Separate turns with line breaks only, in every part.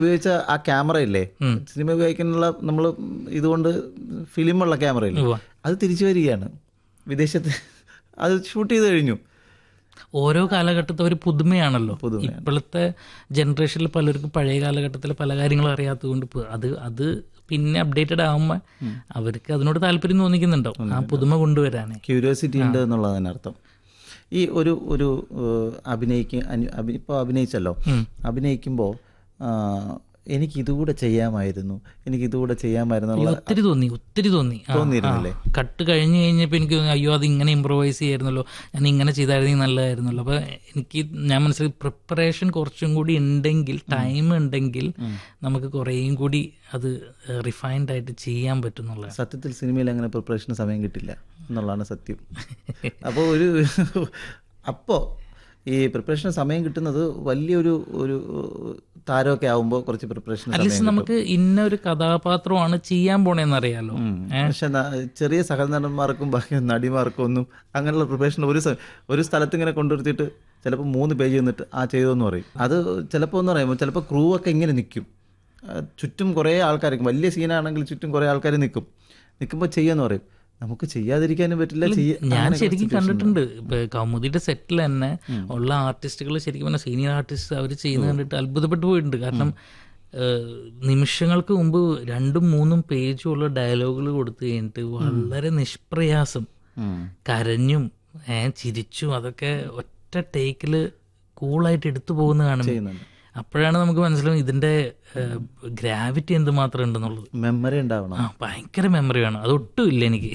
ഉപയോഗിച്ച ആ ക്യാമറ ഇല്ലേ സിനിമ ഉപയോഗിക്കാനുള്ള നമ്മൾ ഇതുകൊണ്ട് ഫിലിമുള്ള ക്യാമറ ഇല്ലേ
ഉവ്വ.
അത് തിരിച്ചു വരികയാണ് വിദേശത്ത് അത് ഷൂട്ട് ചെയ്ത് കഴിഞ്ഞു
ഓരോ കാലഘട്ടത്തെ ഒരു പുതുമയാണല്ലോ ഇപ്പോഴത്തെ ജനറേഷനിൽ പലർക്കും പഴയ കാലഘട്ടത്തിലെ പല കാര്യങ്ങളും അറിയാത്തതുകൊണ്ട് ഇപ്പൊ അത് അത് പിന്നെ അപ്ഡേറ്റഡ് ആകുമ്പോൾ അവർക്ക് അതിനോട് താല്പര്യം തോന്നിക്കുന്നുണ്ടാവും ആ പുതുമ കൊണ്ടുവരാനേ
ക്യൂരിയോസിറ്റി ഉണ്ട് എന്നുള്ളതാണ് അർത്ഥം ഈ ഒരു ഒരു അഭിനയിക്ക ഇപ്പോൾ അഭിനയിച്ചല്ലോ അഭിനയിക്കുമ്പോൾ എനിക്ക് ഇതുകൂടെ ചെയ്യാമായിരുന്നു എനിക്ക് ഇതുകൂടെ ചെയ്യാമായിരുന്നു എന്നുള്ള
ഒത്തിരി തോന്നി ഒത്തിരി തോന്നി ആ,
തോന്നിയിരുന്നില്ലേ?
ആ. കട്ട് കഴിഞ്ഞ് കഴിഞ്ഞപ്പോൾ എനിക്ക് തോന്നി അയ്യോ അത് ഇങ്ങനെ ഇമ്പ്രവൈസ് ചെയ്യായിരുന്നല്ലോ ഞാൻ ഇങ്ങനെ ചെയ്തായിരുന്നെങ്കിൽ നല്ലതായിരുന്നല്ലോ അപ്പോൾ എനിക്ക് ഞാൻ മനസ്സിലാക്കി പ്രിപ്പറേഷൻ കുറച്ചും കൂടി ഉണ്ടെങ്കിൽ ടൈം ഉണ്ടെങ്കിൽ നമുക്ക് കുറേയും കൂടി അത് റിഫൈൻഡ് ആയിട്ട് ചെയ്യാൻ പറ്റുന്നുള്ള
സത്യത്തിൽ സിനിമയിൽ അങ്ങനെ പ്രിപ്പറേഷന് സമയം കിട്ടില്ല എന്നുള്ളതാണ് സത്യം അപ്പോൾ ഒരു അപ്പോൾ ഈ പ്രിപ്പറേഷന് സമയം കിട്ടുന്നത് വലിയൊരു ഒരു താരമൊക്കെ ആവുമ്പോൾ കുറച്ച് പ്രിപ്പറേഷന് സമയം
അറ്റ്ലീസ്റ്റ് നമുക്ക് ഇന്ന ഒരു കഥാപാത്രമാണ് ചെയ്യാൻ പോണേന്നറിയാലോ
പക്ഷെ ന- ചെറിയ സഹനടന്മാർക്കും ബാക്കി നടിമാർക്കും ഒന്നും അങ്ങനെയുള്ള പ്രിപ്പറേഷൻ ഒരു സ- ഒരു സ്ഥലത്ത് ഇങ്ങനെ കൊണ്ടുവരുത്തിയിട്ട് ചിലപ്പോൾ മൂന്ന് പേജ് നിന്നിട്ട് ആ ചെയ്തോന്ന് പറയും അത് ചിലപ്പോൾ എന്ന് പറയുമ്പോൾ ചിലപ്പോൾ ക്രൂ ഒക്കെ ഇങ്ങനെ നിൽക്കും ആ, ചുറ്റും കുറേ ആൾക്കാർക്ക് വലിയ സീനാണെങ്കിൽ ചുറ്റും കുറേ ആൾക്കാർ നിൽക്കും നിൽക്കുമ്പോൾ ചെയ്യാന്ന് പറയും നമുക്ക് ചെയ്യാതിരിക്കാനും പറ്റില്ല ചെയ്യ
ഞാൻ
അങ്ങനെയൊക്കെ
ശരിക്കും
situation
കണ്ടിട്ടുണ്ട് ഇപ്പൊ കൗമുദിയുടെ സെറ്റിൽ തന്നെ ഉള്ള ആർട്ടിസ്റ്റുകൾ ശരിക്കും പറഞ്ഞാൽ സീനിയർ ആർട്ടിസ്റ്റ് അവർ ചെയ്യുന്നത് കണ്ടിട്ട് അത്ഭുതപ്പെട്ടു പോയിട്ടുണ്ട് കാരണം ഏഹ്, നിമിഷങ്ങൾക്ക് മുമ്പ് രണ്ടും മൂന്നും പേജും ഉള്ള ഡയലോഗുകൾ കൊടുത്തു കഴിഞ്ഞിട്ട് വളരെ നിഷ്പ്രയാസം
ഉം.
കരഞ്ഞും ഏ, ചിരിച്ചും അതൊക്കെ ഒറ്റ ടേക്കിൽ കൂളായിട്ട് എടുത്തു പോകുന്ന കാണുമ്പോൾ
ചെയ്യുന്നുണ്ട്
അപ്പോഴാണ് നമുക്ക് മനസ്സിലാവും ഇതിന്റെ ഗ്രാവിറ്റി എന്തുമാത്രം ഉണ്ടെന്നുള്ളത്
മെമ്മറി ഉണ്ടാവണം
ആ ഭയങ്കര മെമ്മറി വേണം അതൊട്ടും ഇല്ല എനിക്ക്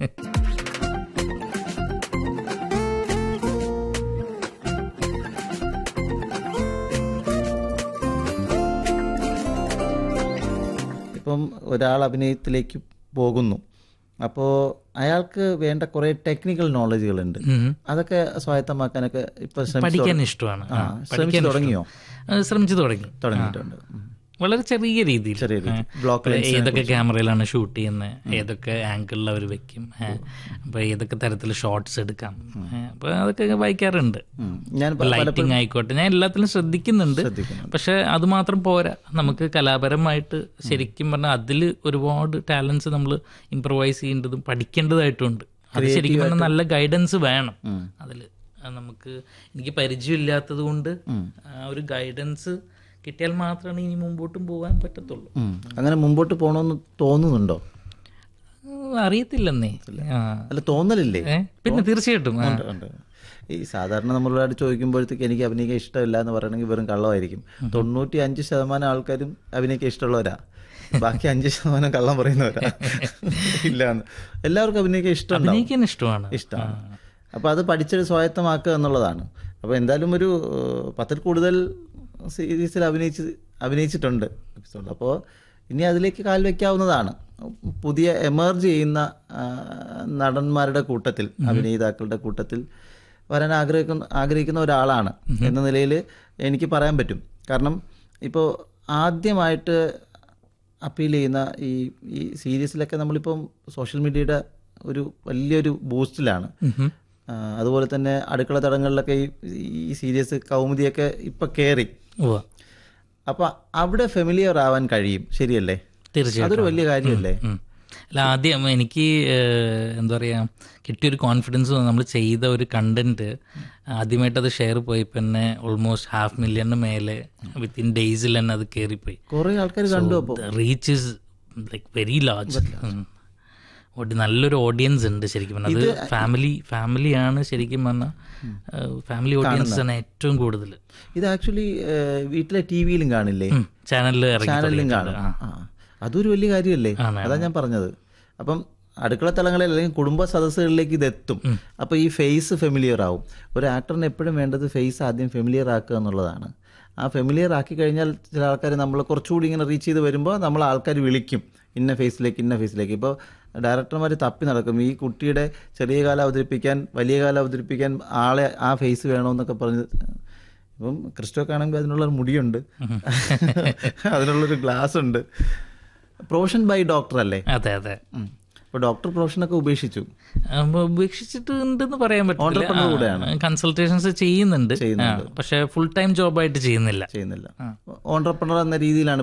ഇപ്പം ഒരാൾ അഭിനയത്തിലേക്ക് പോകുന്നു അപ്പോൾ അയാൾക്ക് വേണ്ട കുറേ ടെക്നിക്കൽ നോളജുകളുണ്ട്
ഉം.
അതൊക്കെ സ്വായത്തമാക്കാനൊക്കെ ഇപ്പൊ ശ്രമിച്ചു
പഠിക്കാൻ ഇഷ്ടമാണ് ആ,
ശ്രമിച്ചു
പഠിക്കാൻ
തുടങ്ങിയോ
അത് ശ്രമിച്ചു തുടങ്ങി
തുടങ്ങിയിട്ടുണ്ട് ഉം.
വളരെ ചെറിയ രീതിയിൽ
ചെറിയ രീതി ബ്ലോക്ക്
ഇപ്പൊ ഏതൊക്കെ ക്യാമറയിലാണ് ഷൂട്ട് ചെയ്യുന്നത് ഏതൊക്കെ ആംഗിളിൽ അവർ വെക്കും ഏ, അപ്പൊ ഏതൊക്കെ തരത്തിൽ ഷോർട്സ് എടുക്കാം ഏ, അപ്പൊ അതൊക്കെ വായിക്കാറുണ്ട്
ഉം. ഞാൻ പ-
ലൈറ്റിംഗ് ആയിക്കോട്ടെ ഞാൻ എല്ലാത്തിലും ശ്രദ്ധിക്കുന്നുണ്ട്
ശ്രദ്ധിക്കുന്നുണ്ട്.
പക്ഷെ അത് മാത്രം പോരാ നമുക്ക് കലാപരമായിട്ട് ശരിക്കും പറഞ്ഞാൽ അതിൽ ഒരുപാട് ടാലൻസ് നമ്മൾ ഇമ്പ്രവൈസ് ചെയ്യേണ്ടതും പഠിക്കേണ്ടതായിട്ടുണ്ട് അത് ശരിക്കും പറഞ്ഞാൽ നല്ല ഗൈഡൻസ് വേണം അതിൽ നമുക്ക് എനിക്ക് പരിചയമില്ലാത്തത് കൊണ്ട് ആ ഒരു ഗൈഡൻസ് കിട്ടിയാൽ മാത്രമാണ് ഇനി മുമ്പോട്ടും പോകാൻ പറ്റത്തുള്ളൂ
ഉം. അങ്ങനെ മുമ്പോട്ട് പോകണമെന്ന് തോന്നുന്നുണ്ടോ
ഉം, അറിയത്തില്ലെന്നേ ആ
അല്ല തോന്നലില്ലേ
ഏ? പിന്നെ തീർച്ചയായിട്ടും ആ.
ഉണ്ട്. ഈ സാധാരണ നമ്മളോട് ചോദിക്കുമ്പോഴത്തേക്ക് എനിക്ക് അഭിനയിക്കാൻ ഇഷ്ടമില്ല എന്ന് പറയണമെങ്കിൽ വെറും കള്ളമായിരിക്കും തൊണ്ണൂറ്റി അഞ്ച് ശതമാനം ആൾക്കാരും അഭിനയിക്കാൻ ഇഷ്ടമുള്ളവരാ ബാക്കി അഞ്ച് ശതമാനം കള്ളം പറയുന്നവരാ ഇല്ലാന്ന് എല്ലാവർക്കും അഭിനയിക്കാൻ ഇഷ്ടമുണ്ടാവും
അഭിനയിക്കാൻ ഇഷ്ടമാണ്
ഇഷ്ടമാണ് അപ്പോൾ അത് പഠിച്ചത് സ്വായത്തമാക്കുക എന്നുള്ളതാണ് അപ്പോൾ എന്തായാലും ഒരു ഏഹ്, പത്തിൽ കൂടുതൽ സീരീസിൽ അഭിനയിച്ച് അഭിനയിച്ചിട്ടുണ്ട് എപ്പിസോഡ് അപ്പോൾ ഇനി അതിലേക്ക് കാൽ വയ്ക്കാവുന്നതാണ് പുതിയ എമർജ് ചെയ്യുന്ന ആ, നടന്മാരുടെ കൂട്ടത്തിൽ അഭിനേതാക്കളുടെ കൂട്ടത്തിൽ വരാൻ ആഗ്രഹിക്കുന്ന ആഗ്രഹിക്കുന്ന ഒരാളാണ് എന്ന നിലയിൽ എനിക്ക് പറയാൻ പറ്റും കാരണം ഇപ്പോൾ ആദ്യമായിട്ട് അപ്പീൽ ചെയ്യുന്ന ഈ ഈ സീരീസിലൊക്കെ നമ്മളിപ്പം സോഷ്യൽ മീഡിയയുടെ ഒരു വലിയൊരു ബൂസ്റ്റിലാണ്
ഉം.
ആ, അതുപോലെ തന്നെ അടുക്കള തടങ്ങളിലൊക്കെ ഈ ഈ സീരീസ് കൗമുദിയൊക്കെ ഇപ്പം കയറി
ഉവ്വ.
അപ്പം അവിടെ ഫെമിലിയർ ആവാൻ കഴിയും ശരിയല്ലേ
തീർച്ചയായിട്ടും
അതൊരു വലിയ കാര്യമല്ലേ
ഉം. അല്ല ആദ്യം എനിക്ക് ഏഹ്, എന്താ പറയുക കിട്ടിയൊരു കോൺഫിഡൻസ് നമ്മൾ ചെയ്ത ഒരു കണ്ടന്റ് ആദ്യമായിട്ട് അത് ഷെയർ പോയി പിന്നെ ഓൾമോസ്റ്റ് ഹാഫ് മില്യണിന് മേലെ വിത്തിൻ ഡേയ്സിൽ തന്നെ അത് കയറിപ്പോയി
കുറേ ആൾക്കാർ കണ്ടു അപ്പോൾ
reach is like very large നല്ലൊരു ഓഡിയൻസ് ഉണ്ട് ശരിക്കും പറഞ്ഞാൽ അത് ഫാമിലി ഫാമിലിയാണ് ശരിക്കും പറഞ്ഞാൽ ഫാമിലി ഓഡിയൻസ് ആണ് ഏറ്റവും കൂടുതൽ
ഇത് ആക്ച്വലി വീട്ടിലെ ടി വിയിലും കാണില്ലേ
ചാനലിൽ ഇറങ്ങി
ചാനലിലും കാണും ആ. അതൊരു വലിയ കാര്യമല്ലേ അതാ ഞാൻ പറഞ്ഞത് അപ്പം അടുക്കള തലങ്ങളിൽ അല്ലെങ്കിൽ കുടുംബ സദസ്സുകളിലേക്ക് ഇത് എത്തും അപ്പോൾ ഈ ഫേസ് ഫെമിലിയർ ആവും ഒരു ആക്ടറിന് എപ്പോഴും വേണ്ടത് ഫേസ് ആദ്യം ഫെമിലിയർ ആക്കുക എന്നുള്ളതാണ് ആ ഫെമിലിയർ ആക്കി കഴിഞ്ഞാൽ ചില ആൾക്കാർ നമ്മൾ കുറച്ചുകൂടി ഇങ്ങനെ റീച്ച് ചെയ്ത് വരുമ്പോൾ നമ്മൾ ആൾക്കാർ വിളിക്കും ഇന്ന ഫേസിലേക്ക് ഇന്ന ഫേസിലേക്ക് ഇപ്പോൾ ഡയറക്ടർമാർ തപ്പി നടക്കും ഈ കുട്ടിയുടെ ചെറിയ കാലം അവതരിപ്പിക്കാൻ വലിയ കാലം അവതരിപ്പിക്കാൻ ആളെ ആ ഫേസ് വേണമെന്നൊക്കെ പറഞ്ഞ് ഇപ്പം ക്രിസ്റ്റോക്ക് ആണെങ്കിൽ അതിനുള്ളൊരു മുടിയുണ്ട് അതിനുള്ളൊരു ഗ്ലാസ് ഉണ്ട് പ്രൊഫഷൻ ബൈ ഡോക്ടർ അല്ലേ
അതെ അതെ
ഇപ്പോൾ ഡോക്ടർ പ്രൊഫഷനൊക്കെ ഉപേക്ഷിച്ചു
അപ്പൊ ഉപേക്ഷിച്ചിട്ടുണ്ടെന്ന് പറയാൻ
Entrepreneur കൂടെയാണ്.
പറ്റില്ല കൺസൾട്ടേഷൻസ് ചെയ്യുന്നുണ്ട്
ചെയ്യുന്നുണ്ട്.
ആ, പക്ഷെ ഫുൾ ടൈം ജോബായിട്ട് ചെയ്യുന്നില്ല
ചെയ്യുന്നില്ല ഓണ്ടർപ്രണർ എന്ന രീതിയിലാണ്